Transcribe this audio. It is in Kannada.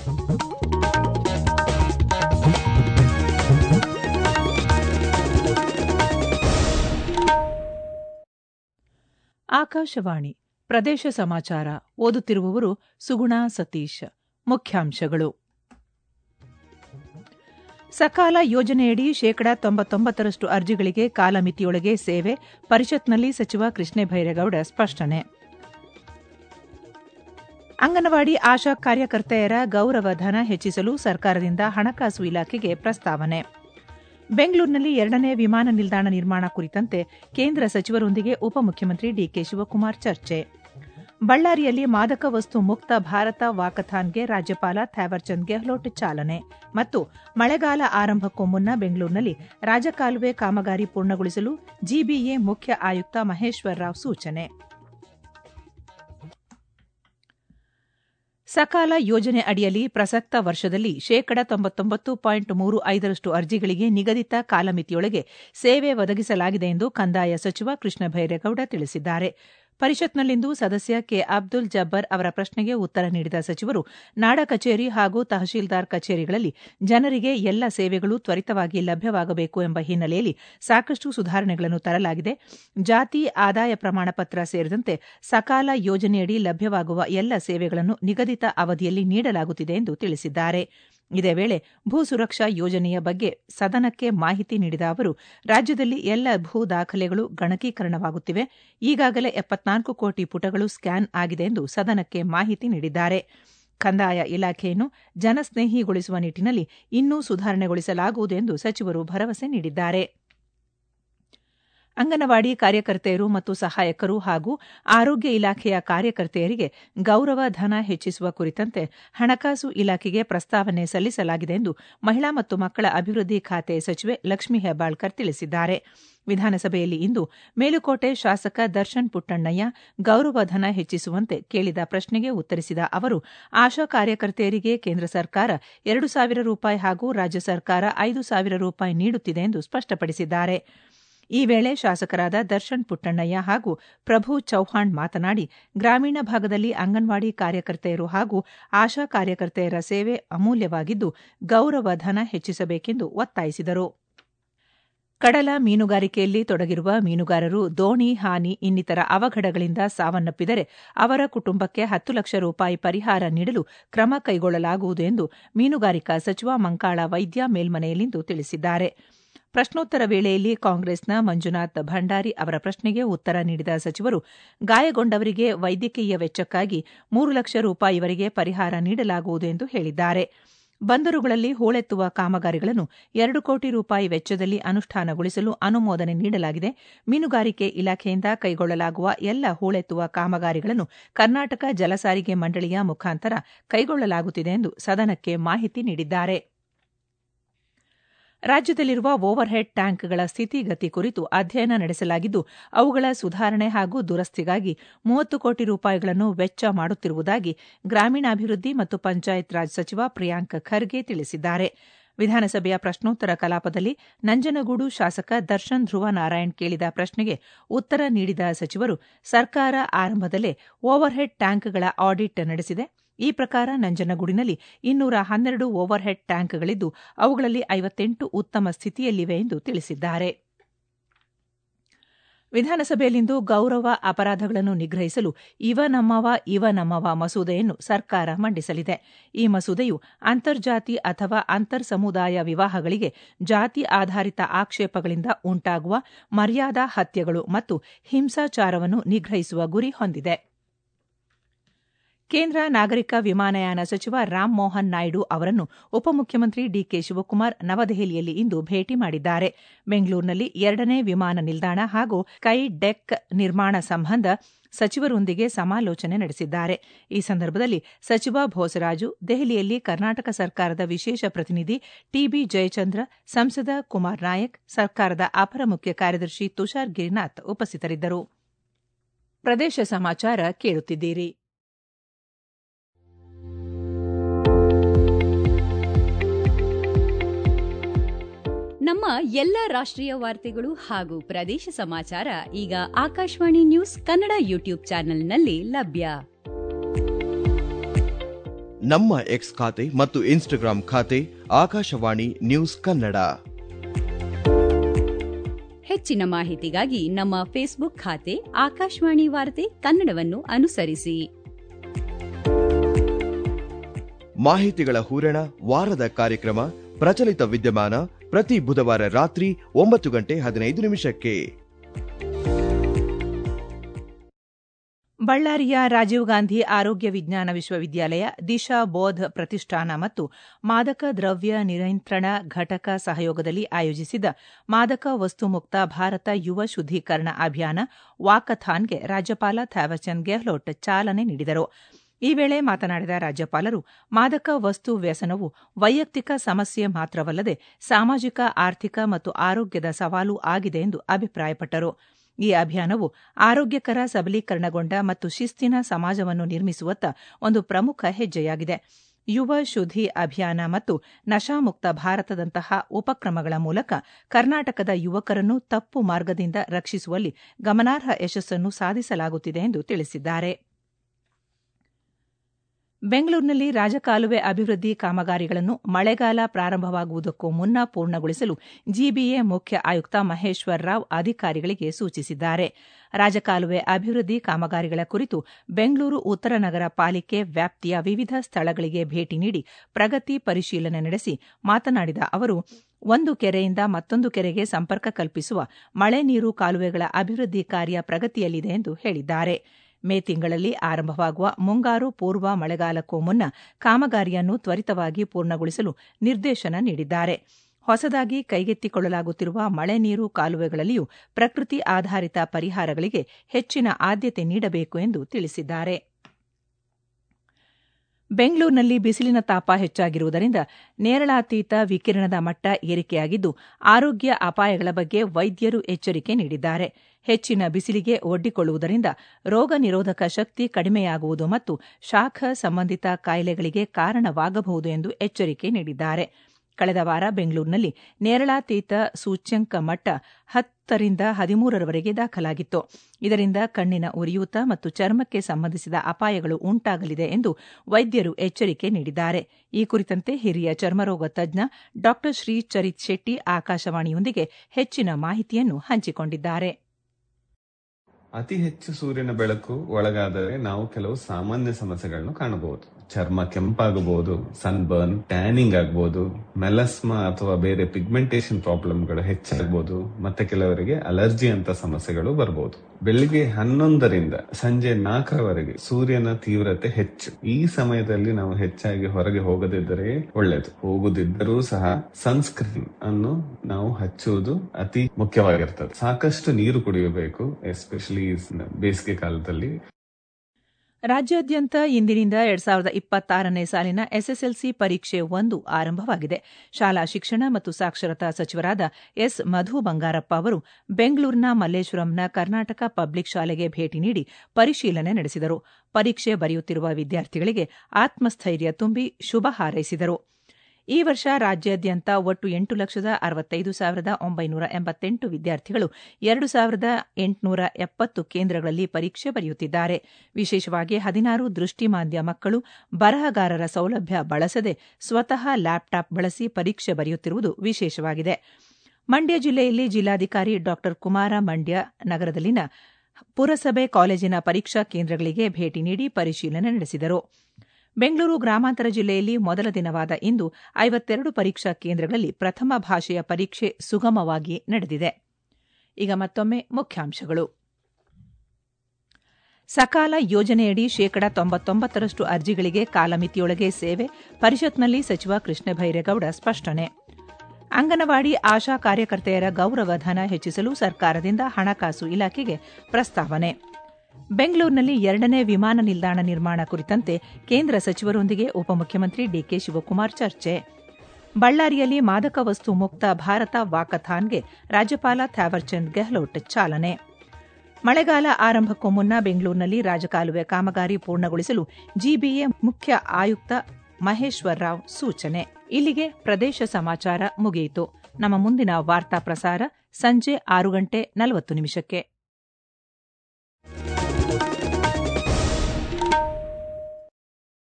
ಆಕಾಶವಾಣಿ ಪ್ರದೇಶ ಸಮಾಚಾರ ಓದುತ್ತಿರುವವರು ಸುಗುಣ ಸತೀಶ್ ಮುಖ್ಯಾಂಶಗಳು ಸಕಾಲ ಯೋಜನೆಯಡಿ ಶೇಕಡಾ ತೊಂಬತ್ತೊಂಬತ್ತರಷ್ಟು ಅರ್ಜಿಗಳಿಗೆ ಕಾಲಮಿತಿಯೊಳಗೆ ಸೇವೆ ಪರಿಷತ್ನಲ್ಲಿ ಸಚಿವ ಕೃಷ್ಣ ಭೈರೇಗೌಡ ಸ್ಪಷ್ಟನೆ ಅಂಗನವಾಡಿ ಆಶಾ ಕಾರ್ಯಕರ್ತೆಯರ ಗೌರವ ಧನ ಹೆಚ್ಚಿಸಲು ಸರ್ಕಾರದಿಂದ ಹಣಕಾಸು ಇಲಾಖೆಗೆ ಪ್ರಸ್ತಾವನೆ ಬೆಂಗಳೂರಿನಲ್ಲಿ ಎರಡನೇ ವಿಮಾನ ನಿಲ್ದಾಣ ನಿರ್ಮಾಣ ಕುರಿತಂತೆ ಕೇಂದ್ರ ಸಚಿವರೊಂದಿಗೆ ಉಪಮುಖ್ಯಮಂತ್ರಿ ಡಿಕೆ ಶಿವಕುಮಾರ್ ಚರ್ಚೆ ಬಳ್ಳಾರಿಯಲ್ಲಿ ಮಾದಕ ವಸ್ತು ಮುಕ್ತ ಭಾರತ ವಾಕಥಾನ್ಗೆ ರಾಜ್ಯಪಾಲ ಥ್ಯಾವರ್ಚಂದ್ ಗೆಹ್ಲೋಟ್ ಚಾಲನೆ ಮತ್ತು ಮಳೆಗಾಲ ಆರಂಭಕ್ಕೂ ಮುನ್ನ ಬೆಂಗಳೂರಿನಲ್ಲಿ ರಾಜಕಾಲುವೆ ಕಾಮಗಾರಿ ಪೂರ್ಣಗೊಳಿಸಲು ಜಿಬಿಎ ಮುಖ್ಯ ಆಯುಕ್ತ ಮಹೇಶ್ವರ್ ರಾವ್ ಸೂಚನೆ ಸಕಾಲ ಯೋಜನೆ ಅಡಿಯಲ್ಲಿ ಪ್ರಸಕ್ತ ವರ್ಷದಲ್ಲಿ ಶೇಕಡ ತೊಂಬತ್ತೊಂಬತ್ತು ಪಾಯಿಂಟ್ ಮೂರು ಐದರಷ್ಟು ಅರ್ಜಿಗಳಿಗೆ ನಿಗದಿತ ಕಾಲಮಿತಿಯೊಳಗೆ ಸೇವೆ ಒದಗಿಸಲಾಗಿದೆ ಎಂದು ಕಂದಾಯ ಸಚಿವ ಕೃಷ್ಣ ಭೈರೇಗೌಡ ತಿಳಿಸಿದ್ದಾರೆ ಪರಿಷತ್ನಲ್ಲಿಂದು ಸದಸ್ಯ ಕೆ ಅಬ್ದುಲ್ ಜಬ್ಬರ್ ಅವರ ಪ್ರಶ್ನೆಗೆ ಉತ್ತರ ನೀಡಿದ ಸಚಿವರು ನಾಡ ಕಚೇರಿ ಹಾಗೂ ತಹಶೀಲ್ದಾರ್ ಕಚೇರಿಗಳಲ್ಲಿ ಜನರಿಗೆ ಎಲ್ಲ ಸೇವೆಗಳು ತ್ವರಿತವಾಗಿ ಲಭ್ಯವಾಗಬೇಕು ಎಂಬ ಹಿನ್ನೆಲೆಯಲ್ಲಿ ಸಾಕಷ್ಟು ಸುಧಾರಣೆಗಳನ್ನು ತರಲಾಗಿದೆ ಜಾತಿ ಆದಾಯ ಪ್ರಮಾಣ ಪತ್ರ ಸೇರಿದಂತೆ ಸಕಾಲ ಯೋಜನೆಯಡಿ ಲಭ್ಯವಾಗುವ ಎಲ್ಲ ಸೇವೆಗಳನ್ನು ನಿಗದಿತ ಅವಧಿಯಲ್ಲಿ ನೀಡಲಾಗುತ್ತಿದೆ ಎಂದು ತಿಳಿಸಿದ್ದಾರೆ ಇದೇ ವೇಳೆ ಭೂ ಸುರಕ್ಷಾ ಯೋಜನೆಯ ಬಗ್ಗೆ ಸದನಕ್ಕೆ ಮಾಹಿತಿ ನೀಡಿದ ಅವರು ರಾಜ್ಯದಲ್ಲಿ ಎಲ್ಲ ಭೂ ದಾಖಲೆಗಳು ಗಣಕೀಕರಣವಾಗುತ್ತಿವೆ ಈಗಾಗಲೇ ಎಪ್ಪತ್ನಾಲ್ಕು ಕೋಟಿ ಪುಟಗಳು ಸ್ಕ್ಯಾನ್ ಆಗಿದೆ ಎಂದು ಸದನಕ್ಕೆ ಮಾಹಿತಿ ನೀಡಿದ್ದಾರೆ ಕಂದಾಯ ಇಲಾಖೆಯನ್ನು ಜನಸ್ನೇಹಿಗೊಳಿಸುವ ನಿಟ್ಟಿನಲ್ಲಿ ಇನ್ನೂ ಸುಧಾರಣೆಗೊಳಿಸಲಾಗುವುದು ಎಂದು ಸಚಿವರು ಭರವಸೆ ನೀಡಿದ್ದಾರೆ ಅಂಗನವಾಡಿ ಕಾರ್ಯಕರ್ತೆಯರು ಮತ್ತು ಸಹಾಯಕರು ಹಾಗೂ ಆರೋಗ್ಯ ಇಲಾಖೆಯ ಕಾರ್ಯಕರ್ತೆಯರಿಗೆ ಗೌರವ ಧನ ಹೆಚ್ಚಿಸುವ ಕುರಿತಂತೆ ಹಣಕಾಸು ಇಲಾಖೆಗೆ ಪ್ರಸ್ತಾವನೆ ಸಲ್ಲಿಸಲಾಗಿದೆ ಎಂದು ಮಹಿಳಾ ಮತ್ತು ಮಕ್ಕಳ ಅಭಿವೃದ್ಧಿ ಖಾತೆ ಸಚಿವೆ ಲಕ್ಷ್ಮೀ ಹೆಬ್ಬಾಳ್ಕರ್ ತಿಳಿಸಿದ್ದಾರೆ ವಿಧಾನಸಭೆಯಲ್ಲಿ ಇಂದು ಮೇಲುಕೋಟೆ ಶಾಸಕ ದರ್ಶನ್ ಪುಟ್ಟಣ್ಣಯ್ಯ ಗೌರವ ಧನ ಹೆಚ್ಚಿಸುವಂತೆ ಕೇಳಿದ ಪ್ರಶ್ನೆಗೆ ಉತ್ತರಿಸಿದ ಅವರು ಆಶಾ ಕಾರ್ಯಕರ್ತೆಯರಿಗೆ ಕೇಂದ್ರ ಸರ್ಕಾರ ಎರಡು ಸಾವಿರ ರೂಪಾಯಿ ಹಾಗೂ ರಾಜ್ಯ ಸರ್ಕಾರ ಐದು ಸಾವಿರ ರೂಪಾಯಿ ನೀಡುತ್ತಿದೆ ಎಂದು ಸ್ಪಷ್ಟಪಡಿಸಿದ್ದಾರೆ ಈ ವೇಳೆ ಶಾಸಕರಾದ ದರ್ಶನ್ ಪುಟ್ಟಣ್ಣಯ್ಯ ಹಾಗೂ ಪ್ರಭು ಚೌಹಾಣ್ ಮಾತನಾಡಿ ಗ್ರಾಮೀಣ ಭಾಗದಲ್ಲಿ ಅಂಗನವಾಡಿ ಕಾರ್ಯಕರ್ತೆಯರು ಹಾಗೂ ಆಶಾ ಕಾರ್ಯಕರ್ತೆಯರ ಸೇವೆ ಅಮೂಲ್ಯವಾಗಿದ್ದು ಗೌರವ ಧನ ಹೆಚ್ಚಿಸಬೇಕೆಂದು ಒತ್ತಾಯಿಸಿದರು ಕಡಲ ಮೀನುಗಾರಿಕೆಯಲ್ಲಿ ತೊಡಗಿರುವ ಮೀನುಗಾರರು ದೋಣಿ ಹಾನಿ ಇನ್ನಿತರ ಅವಘಡಗಳಿಂದ ಸಾವನ್ನಪ್ಪಿದರೆ ಅವರ ಕುಟುಂಬಕ್ಕೆ ಹತ್ತು ಲಕ್ಷ ರೂಪಾಯಿ ಪರಿಹಾರ ನೀಡಲು ಕ್ರಮ ಕೈಗೊಳ್ಳಲಾಗುವುದು ಎಂದು ಮೀನುಗಾರಿಕಾ ಸಚಿವ ಮಂಕಾಳ ವೈದ್ಯ ಮೇಲ್ಮನೆಯಲ್ಲಿಂದು ತಿಳಿಸಿದ್ದಾರೆ ಪ್ರಶ್ನೋತ್ತರ ವೇಳೆಯಲ್ಲಿ ಕಾಂಗ್ರೆಸ್ನ ಮಂಜುನಾಥ್ ಭಂಡಾರಿ ಅವರ ಪ್ರಶ್ನೆಗೆ ಉತ್ತರ ನೀಡಿದ ಸಚಿವರು ಗಾಯಗೊಂಡವರಿಗೆ ವೈದ್ಯಕೀಯ ವೆಚ್ಚಕ್ಕಾಗಿ ಮೂರು ಲಕ್ಷ ರೂಪಾಯಿವರೆಗೆ ಪರಿಹಾರ ನೀಡಲಾಗುವುದು ಎಂದು ಹೇಳಿದ್ದಾರೆ ಬಂದರುಗಳಲ್ಲಿ ಹೂಳೆತ್ತುವ ಕಾಮಗಾರಿಗಳನ್ನು ಎರಡು ಕೋಟಿ ರೂಪಾಯಿ ವೆಚ್ಚದಲ್ಲಿ ಅನುಷ್ಠಾನಗೊಳಿಸಲು ಅನುಮೋದನೆ ನೀಡಲಾಗಿದೆ ಮೀನುಗಾರಿಕೆ ಇಲಾಖೆಯಿಂದ ಕೈಗೊಳ್ಳಲಾಗುವ ಎಲ್ಲ ಹೂಳೆತ್ತುವ ಕಾಮಗಾರಿಗಳನ್ನು ಕರ್ನಾಟಕ ಜಲಸಾರಿಗೆ ಮಂಡಳಿಯ ಮುಖಾಂತರ ಕೈಗೊಳ್ಳಲಾಗುತ್ತಿದೆ ಎಂದು ಸದನಕ್ಕೆ ಮಾಹಿತಿ ನೀಡಿದ್ದಾರೆ ರಾಜ್ಯದಲ್ಲಿರುವ ಓವರ್ ಹೆಡ್ ಟ್ಯಾಂಕ್ಗಳ ಸ್ಥಿತಿಗತಿ ಕುರಿತು ಅಧ್ಯಯನ ನಡೆಸಲಾಗಿದ್ದು ಅವುಗಳ ಸುಧಾರಣೆ ಹಾಗೂ ದುರಸ್ತಿಗಾಗಿ ಮೂವತ್ತು ಕೋಟಿ ರೂಪಾಯಿಗಳನ್ನು ವೆಚ್ಚ ಮಾಡುತ್ತಿರುವುದಾಗಿ ಗ್ರಾಮೀಣಾಭಿವೃದ್ಧಿ ಮತ್ತು ಪಂಚಾಯತ್ ರಾಜ್ ಸಚಿವ ಪ್ರಿಯಾಂಕ್ ಖರ್ಗೆ ತಿಳಿಸಿದ್ದಾರೆ ವಿಧಾನಸಭೆಯ ಪ್ರಶ್ನೋತ್ತರ ಕಲಾಪದಲ್ಲಿ ನಂಜನಗೂಡು ಶಾಸಕ ದರ್ಶನ್ ಧ್ರುವ ನಾರಾಯಣ್ ಕೇಳಿದ ಪ್ರಶ್ನೆಗೆ ಉತ್ತರ ನೀಡಿದ ಸಚಿವರು ಸರ್ಕಾರ ಆರಂಭದಲ್ಲೇ ಓವರ್ ಹೆಡ್ ಟ್ಯಾಂಕ್ಗಳ ಆಡಿಟ್ ನಡೆಸಿದೆ ಈ ಪ್ರಕಾರ ನಂಜನಗೂಡಿನಲ್ಲಿ ಇನ್ನೂರ ಹನ್ನೆರಡು ಓವರ್ ಹೆಡ್ ಟ್ಯಾಂಕ್ಗಳಿದ್ದು ಅವುಗಳಲ್ಲಿ ಐವತ್ತೆಂಟು ಉತ್ತಮ ಸ್ಥಿತಿಯಲ್ಲಿವೆ ಎಂದು ತಿಳಿಸಿದ್ದಾರೆ ವಿಧಾನಸಭೆಯಲ್ಲಿಂದು ಗೌರವ ಅಪರಾಧಗಳನ್ನು ನಿಗ್ರಹಿಸಲು ಇವ ನಮ್ಮವ ಇವ ನಮ್ಮವ ಮಸೂದೆಯನ್ನು ಸರ್ಕಾರ ಮಂಡಿಸಲಿದೆ ಈ ಮಸೂದೆಯು ಅಂತರ್ಜಾತಿ ಅಥವಾ ಅಂತರ್ ಸಮುದಾಯ ವಿವಾಹಗಳಿಗೆ ಜಾತಿ ಆಧಾರಿತ ಆಕ್ಷೇಪಗಳಿಂದ ಉಂಟಾಗುವ ಮರ್ಯಾದಾ ಹತ್ಯೆಗಳು ಮತ್ತು ಹಿಂಸಾಚಾರವನ್ನು ನಿಗ್ರಹಿಸುವ ಗುರಿ ಹೊಂದಿದೆ ಕೇಂದ್ರ ನಾಗರಿಕ ವಿಮಾನಯಾನ ಸಚಿವ ರಾಮ್ ಮೋಹನ್ ನಾಯ್ಡು ಅವರನ್ನು ಉಪಮುಖ್ಯಮಂತ್ರಿ ಡಿಕೆ ಶಿವಕುಮಾರ್ ನವದೆಹಲಿಯಲ್ಲಿ ಇಂದು ಭೇಟಿ ಮಾಡಿದ್ದಾರೆ ಬೆಂಗಳೂರಿನಲ್ಲಿ ಎರಡನೇ ವಿಮಾನ ನಿಲ್ದಾಣ ಹಾಗೂ ಕೈ ಡೆಕ್ ನಿರ್ಮಾಣ ಸಂಬಂಧ ಸಚಿವರೊಂದಿಗೆ ಸಮಾಲೋಚನೆ ನಡೆಸಿದ್ದಾರೆ ಈ ಸಂದರ್ಭದಲ್ಲಿ ಸಚಿವ ಭೋಸರಾಜು ದೆಹಲಿಯಲ್ಲಿ ಕರ್ನಾಟಕ ಸರ್ಕಾರದ ವಿಶೇಷ ಪ್ರತಿನಿಧಿ ಟಿಬಿ ಜಯಚಂದ್ರ ಸಂಸದ ಕುಮಾರ್ ನಾಯಕ್ ಸರ್ಕಾರದ ಅಪರ ಮುಖ್ಯ ಕಾರ್ಯದರ್ಶಿ ತುಷಾರ್ ಗಿರಿನಾಥ್ ಉಪಸ್ಥಿತರಿದ್ದರು ಪ್ರದೇಶ ಸಮಾಚಾರ ಕೇಳುತ್ತಿದ್ದೀರಿ ನಮ್ಮ ಎಲ್ಲ ರಾಷ್ಟ್ರೀಯ ವಾರ್ತೆಗಳು ಹಾಗೂ ಪ್ರದೇಶ ಸಮಾಚಾರ ಈಗ ಆಕಾಶವಾಣಿ ನ್ಯೂಸ್ ಕನ್ನಡ ಯೂಟ್ಯೂಬ್ ಚಾನೆಲ್ನಲ್ಲಿ ಲಭ್ಯ ನಮ್ಮ ಎಕ್ಸ್ ಖಾತೆ ಮತ್ತು ಇನ್ಸ್ಟಾಗ್ರಾಂ ಖಾತೆ ಆಕಾಶವಾಣಿ ನ್ಯೂಸ್ ಕನ್ನಡ ಹೆಚ್ಚಿನ ಮಾಹಿತಿಗಾಗಿ ನಮ್ಮ ಫೇಸ್ಬುಕ್ ಖಾತೆ ಆಕಾಶವಾಣಿ ವಾರ್ತೆ ಕನ್ನಡವನ್ನು ಅನುಸರಿಸಿ ಮಾಹಿತಿಗಳ ಹೂರಣ ವಾರದ ಕಾರ್ಯಕ್ರಮ ಪ್ರಚಲಿತ ವಿದ್ಯಮಾನ ಪ್ರತಿ ಬುಧವಾರ ರಾತ್ರಿ ಒಂಬತ್ತು ಗಂಟೆ ಹದಿನೈದು ನಿಮಿಷಕ್ಕೆ ಬಳ್ಳಾರಿಯ ರಾಜೀವ್ ಗಾಂಧಿ ಆರೋಗ್ಯ ವಿಜ್ಞಾನ ವಿಶ್ವವಿದ್ಯಾಲಯ ದಿಶಾ ಬೋಧ್ ಪ್ರತಿಷ್ಠಾನ ಮತ್ತು ಮಾದಕ ದ್ರವ್ಯ ನಿಯಂತ್ರಣ ಘಟಕ ಸಹಯೋಗದಲ್ಲಿ ಆಯೋಜಿಸಿದ್ದ ಮಾದಕ ವಸ್ತು ಮುಕ್ತ ಭಾರತ ಯುವ ಶುದ್ದೀಕರಣ ಅಭಿಯಾನ ವಾಕಥಾನ್ಗೆ ರಾಜ್ಯಪಾಲ ಥಾವರ್ಚಂದ್ ಗೆಹ್ಲೋಟ್ ಚಾಲನೆ ನೀಡಿದರು ಈ ವೇಳೆ ಮಾತನಾಡಿದ ರಾಜ್ಯಪಾಲರು ಮಾದಕ ವಸ್ತು ವ್ಯಸನವು ವೈಯಕ್ತಿಕ ಸಮಸ್ಯೆ ಮಾತ್ರವಲ್ಲದೆ ಸಾಮಾಜಿಕ ಆರ್ಥಿಕ ಮತ್ತು ಆರೋಗ್ಯದ ಸವಾಲು ಆಗಿದೆ ಎಂದು ಅಭಿಪ್ರಾಯಪಟ್ಟರು ಈ ಅಭಿಯಾನವು ಆರೋಗ್ಯಕರ ಸಬಲೀಕರಣಗೊಂಡ ಮತ್ತು ಶಿಸ್ತಿನ ಸಮಾಜವನ್ನು ನಿರ್ಮಿಸುವತ್ತ ಒಂದು ಪ್ರಮುಖ ಹೆಜ್ಜೆಯಾಗಿದೆ ಯುವ ಶುದ್ಧಿ ಅಭಿಯಾನ ಮತ್ತು ನಶಾಮುಕ್ತ ಭಾರತದಂತಹ ಉಪಕ್ರಮಗಳ ಮೂಲಕ ಕರ್ನಾಟಕದ ಯುವಕರನ್ನು ತಪ್ಪು ಮಾರ್ಗದಿಂದ ರಕ್ಷಿಸುವಲ್ಲಿ ಗಮನಾರ್ಹ ಯಶಸ್ಸನ್ನು ಸಾಧಿಸಲಾಗುತ್ತಿದೆ ಎಂದು ತಿಳಿಸಿದ್ದಾರೆ ಬೆಂಗಳೂರಿನಲ್ಲಿ ರಾಜಕಾಲುವೆ ಅಭಿವೃದ್ಧಿ ಕಾಮಗಾರಿಗಳನ್ನು ಮಳೆಗಾಲ ಪ್ರಾರಂಭವಾಗುವುದಕ್ಕೂ ಮುನ್ನ ಪೂರ್ಣಗೊಳಿಸಲು ಜಿಬಿಎ ಮುಖ್ಯ ಆಯುಕ್ತ ಮಹೇಶ್ವರ್ ರಾವ್ ಅಧಿಕಾರಿಗಳಿಗೆ ಸೂಚಿಸಿದ್ದಾರೆ ರಾಜಕಾಲುವೆ ಅಭಿವೃದ್ಧಿ ಕಾಮಗಾರಿಗಳ ಕುರಿತು ಬೆಂಗಳೂರು ಉತ್ತರ ನಗರ ಪಾಲಿಕೆ ವ್ಯಾಪ್ತಿಯ ವಿವಿಧ ಸ್ಥಳಗಳಿಗೆ ಭೇಟಿ ನೀಡಿ ಪ್ರಗತಿ ಪರಿಶೀಲನೆ ನಡೆಸಿ ಮಾತನಾಡಿದ ಅವರು ಒಂದು ಕೆರೆಯಿಂದ ಮತ್ತೊಂದು ಕೆರೆಗೆ ಸಂಪರ್ಕ ಕಲ್ಪಿಸುವ ಮಳೆ ನೀರು ಕಾಲುವೆಗಳ ಅಭಿವೃದ್ಧಿ ಕಾರ್ಯ ಪ್ರಗತಿಯಲ್ಲಿದೆ ಎಂದು ಹೇಳಿದ್ದಾರೆ ಮೇ ತಿಂಗಳಲ್ಲಿ ಆರಂಭವಾಗುವ ಮುಂಗಾರು ಪೂರ್ವ ಮಳೆಗಾಲಕ್ಕೂ ಮುನ್ನ ಕಾಮಗಾರಿಯನ್ನು ತ್ವರಿತವಾಗಿ ಪೂರ್ಣಗೊಳಿಸಲು ನಿರ್ದೇಶನ ನೀಡಿದ್ದಾರೆ ಹೊಸದಾಗಿ ಕೈಗೆತ್ತಿಕೊಳ್ಳಲಾಗುತ್ತಿರುವ ಮಳೆ ನೀರು ಕಾಲುವೆಗಳಲ್ಲಿಯೂ ಪ್ರಕೃತಿ ಆಧಾರಿತ ಪರಿಹಾರಗಳಿಗೆ ಹೆಚ್ಚಿನ ಆದ್ಯತೆ ನೀಡಬೇಕು ಎಂದು ತಿಳಿಸಿದ್ದಾರೆ ಬೆಂಗಳೂರಿನಲ್ಲಿ ಬಿಸಿಲಿನ ತಾಪ ಹೆಚ್ಚಾಗಿರುವುದರಿಂದ ನೇರಳಾತೀತ ವಿಕಿರಣದ ಮಟ್ಟ ಏರಿಕೆಯಾಗಿದ್ದು ಆರೋಗ್ಯ ಅಪಾಯಗಳ ಬಗ್ಗೆ ವೈದ್ಯರು ಎಚ್ಚರಿಕೆ ನೀಡಿದ್ದಾರೆ ಹೆಚ್ಚಿನ ಬಿಸಿಲಿಗೆ ಒಡ್ಡಿಕೊಳ್ಳುವುದರಿಂದ ರೋಗ ನಿರೋಧಕ ಶಕ್ತಿ ಕಡಿಮೆಯಾಗುವುದು ಮತ್ತು ಶಾಖ ಸಂಬಂಧಿತ ಕಾಯಿಲೆಗಳಿಗೆ ಕಾರಣವಾಗಬಹುದು ಎಂದು ಎಚ್ಚರಿಕೆ ನೀಡಿದ್ದಾರೆ ಕಳೆದ ವಾರ ಬೆಂಗಳೂರಿನಲ್ಲಿ ನೇರಳಾತೀತ ಸೂಚ್ಯಂಕ ಮಟ್ಟ ಹತ್ತರಿಂದ ಹದಿಮೂರರವರೆಗೆ ದಾಖಲಾಗಿತ್ತು ಇದರಿಂದ ಕಣ್ಣಿನ ಉರಿಯೂತ ಮತ್ತು ಚರ್ಮಕ್ಕೆ ಸಂಬಂಧಿಸಿದ ಅಪಾಯಗಳು ಉಂಟಾಗಲಿದೆ ಎಂದು ವೈದ್ಯರು ಎಚ್ಚರಿಕೆ ನೀಡಿದ್ದಾರೆ ಈ ಕುರಿತಂತೆ ಹಿರಿಯ ಚರ್ಮರೋಗ ತಜ್ಞ ಡಾ ಶ್ರೀಚರಿತ್ ಶೆಟ್ಟಿ ಆಕಾಶವಾಣಿಯೊಂದಿಗೆ ಹೆಚ್ಚಿನ ಮಾಹಿತಿಯನ್ನು ಹಂಚಿಕೊಂಡಿದ್ದಾರೆ ಅತಿ ಹೆಚ್ಚು ಸೂರ್ಯನ ಬೆಳಕು ಒಳಗಾದರೆ ನಾವು ಕೆಲವು ಸಾಮಾನ್ಯ ಸಮಸ್ಯೆಗಳನ್ನು ಕಾಣಬಹುದು ಚರ್ಮ ಕೆಂಪಾಗಬಹುದು ಸನ್ಬರ್ನ್ ಟ್ಯಾನಿಂಗ್ ಆಗಬಹುದು ಮೆಲಸ್ಮಾ ಅಥವಾ ಬೇರೆ ಪಿಗ್ಮೆಂಟೇಶನ್ ಪ್ರಾಬ್ಲಮ್ಗಳು ಹೆಚ್ಚಾಗಬಹುದು ಮತ್ತೆ ಕೆಲವರಿಗೆ ಅಲರ್ಜಿ ಅಂತ ಸಮಸ್ಯೆಗಳು ಬರಬಹುದು ಬೆಳಿಗ್ಗೆ ಹನ್ನೊಂದರಿಂದ ಸಂಜೆ ನಾಲ್ಕರವರೆಗೆ ಸೂರ್ಯನ ತೀವ್ರತೆ ಹೆಚ್ಚು ಈ ಸಮಯದಲ್ಲಿ ನಾವು ಹೆಚ್ಚಾಗಿ ಹೊರಗೆ ಹೋಗದಿದ್ದರೆ ಒಳ್ಳೆಯದು ಹೋಗುದಿದ್ದರೂ ಸಹ ಸನ್ಸ್ಕ್ರೀನ್ ಅನ್ನು ನಾವು ಹಚ್ಚುವುದು ಅತಿ ಮುಖ್ಯವಾಗಿರ್ತದೆ ಸಾಕಷ್ಟು ನೀರು ಕುಡಿಯಬೇಕು ಎಸ್ಪೆಷಲಿ ಬೇಸಿಗೆ ಕಾಲದಲ್ಲಿ ರಾಜ್ಯಾದ್ಯಂತ ಇಂದಿನಿಂದ ಎರಡ್ ಸಾವಿರದ ಇಪ್ಪತ್ತಾರನೇ ಸಾಲಿನ ಎಸ್ಎಸ್ಎಲ್ಸಿ ಪರೀಕ್ಷೆ ಒಂದು ಆರಂಭವಾಗಿದೆ ಶಾಲಾ ಶಿಕ್ಷಣ ಮತ್ತು ಸಾಕ್ಷರತಾ ಸಚಿವರಾದ ಎಸ್ ಮಧು ಬಂಗಾರಪ್ಪ ಅವರು ಬೆಂಗಳೂರಿನ ಮಲ್ಲೇಶ್ವರಂನ ಕರ್ನಾಟಕ ಪಬ್ಲಿಕ್ ಶಾಲೆಗೆ ಭೇಟಿ ನೀಡಿ ಪರಿಶೀಲನೆ ನಡೆಸಿದರು ಪರೀಕ್ಷೆ ಬರೆಯುತ್ತಿರುವ ವಿದ್ಯಾರ್ಥಿಗಳಿಗೆ ಆತ್ಮಸ್ಥೈರ್ಯ ತುಂಬಿ ಶುಭ ಹಾರೈಸಿದರು ಈ ವರ್ಷ ರಾಜ್ಯಾದ್ಯಂತ ಒಟ್ಟು ಎಂಟು ಲಕ್ಷದ ಅರವತ್ತೈದು ಸಾವಿರದ ಒಂಬೈನೂರ ಎಂಬತ್ತೆಂಟು ವಿದ್ಯಾರ್ಥಿಗಳು ಎರಡು ಸಾವಿರದ ಎಂಟುನೂರ ಎಪ್ಪತ್ತು ಕೇಂದ್ರಗಳಲ್ಲಿ ಪರೀಕ್ಷೆ ಬರೆಯುತ್ತಿದ್ದಾರೆ ವಿಶೇಷವಾಗಿ ಹದಿನಾರು ದೃಷ್ಟಿಮಾಂದ್ಯ ಮಕ್ಕಳು ಬರಹಗಾರರ ಸೌಲಭ್ಯ ಬಳಸದೆ ಸ್ವತಃ ಲ್ಯಾಪ್ಟಾಪ್ ಬಳಸಿ ಪರೀಕ್ಷೆ ಬರೆಯುತ್ತಿರುವುದು ವಿಶೇಷವಾಗಿದೆ ಮಂಡ್ಯ ಜಿಲ್ಲೆಯಲ್ಲಿ ಜಿಲ್ಲಾಧಿಕಾರಿ ಡಾ ಕುಮಾರ ಮಂಡ್ಯ ನಗರದಲ್ಲಿನ ಪುರಸಭೆ ಕಾಲೇಜಿನ ಪರೀಕ್ಷಾ ಕೇಂದ್ರಗಳಿಗೆ ಭೇಟಿ ನೀಡಿ ಪರಿಶೀಲನೆ ನಡೆಸಿದರು ಬೆಂಗಳೂರು ಗ್ರಾಮಾಂತರ ಜಿಲ್ಲೆಯಲ್ಲಿ ಮೊದಲ ದಿನವಾದ ಇಂದು ಐವತ್ತೆರಡು ಪರೀಕ್ಷಾ ಕೇಂದ್ರಗಳಲ್ಲಿ ಪ್ರಥಮ ಭಾಷೆಯ ಪರೀಕ್ಷೆ ಸುಗಮವಾಗಿ ನಡೆದಿದೆ ಈಗ ಮತ್ತೊಮ್ಮೆ ಮುಖ್ಯಾಂಶಗಳು ಸಕಾಲ ಯೋಜನೆಯಡಿ ಶೇಕಡ ತೊಂಬತ್ತೊಂಬತ್ತರಷ್ಟು ಅರ್ಜಿಗಳಿಗೆ ಕಾಲಮಿತಿಯೊಳಗೆ ಸೇವೆ ಪರಿಷತ್ನಲ್ಲಿ ಸಚಿವ ಕೃಷ್ಣ ಬೈರೇಗೌಡ ಸ್ಪಷ್ಟನೆ ಅಂಗನವಾಡಿ ಆಶಾ ಕಾರ್ಯಕರ್ತೆಯರ ಗೌರವಧನ ಹೆಚ್ಚಿಸಲು ಸರ್ಕಾರದಿಂದ ಹಣಕಾಸು ಇಲಾಖೆಗೆ ಪ್ರಸ್ತಾವನೆ ಬೆಂಗಳೂರಿನಲ್ಲಿ ಎರಡನೇ ವಿಮಾನ ನಿಲ್ದಾಣ ನಿರ್ಮಾಣ ಕುರಿತಂತೆ ಕೇಂದ್ರ ಸಚಿವರೊಂದಿಗೆ ಉಪಮುಖ್ಯಮಂತ್ರಿ ಡಿಕೆ ಶಿವಕುಮಾರ್ ಚರ್ಚೆ ಬಳ್ಳಾರಿಯಲ್ಲಿ ಮಾದಕ ವಸ್ತು ಮುಕ್ತ ಭಾರತ ವಾಕಥಾನ್ಗೆ ರಾಜ್ಯಪಾಲ ಥ್ಯಾವರ್ಚಂದ್ ಗೆಹ್ಲೋಟ್ ಚಾಲನೆ ಮಳೆಗಾಲ ಆರಂಭಕ್ಕೂ ಮುನ್ನ ಬೆಂಗಳೂರಿನಲ್ಲಿ ರಾಜಕಾಲುವೆ ಕಾಮಗಾರಿ ಪೂರ್ಣಗೊಳಿಸಲು ಜಿಬಿಎ ಮುಖ್ಯ ಆಯುಕ್ತ ಮಹೇಶ್ವರ್ ರಾವ್ ಸೂಚನೆ ಇಲ್ಲಿಗೆ ಪ್ರದೇಶ ಸಮಾಚಾರ ಮುಗಿಯಿತು ನಮ್ಮ ಮುಂದಿನ ವಾರ್ತಾ ಪ್ರಸಾರ ಸಂಜೆ ಆರು ಗಂಟೆ ನಲವತ್ತು ನಿಮಿಷಕ್ಕೆ